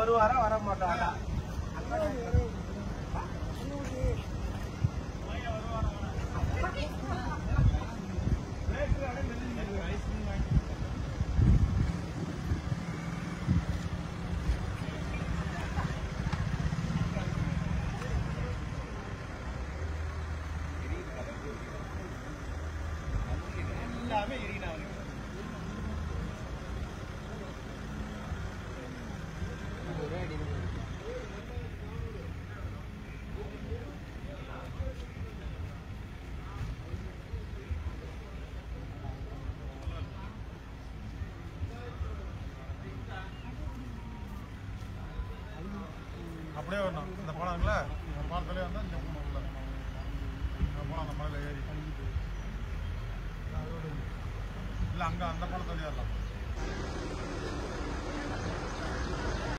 வருவாரா வர மாட்டாரா எல்லாமே எரியினா அவனுக்கு அப்படியே வரணும் இந்த பழம் இருக்குல்ல இந்த பழத்துலேயே வந்தால் இந்த பழம் உள்ள இந்த பழம் அந்த மலையில் ஏறி இல்லை அங்கே அந்த பழத்தோடய வரலாம்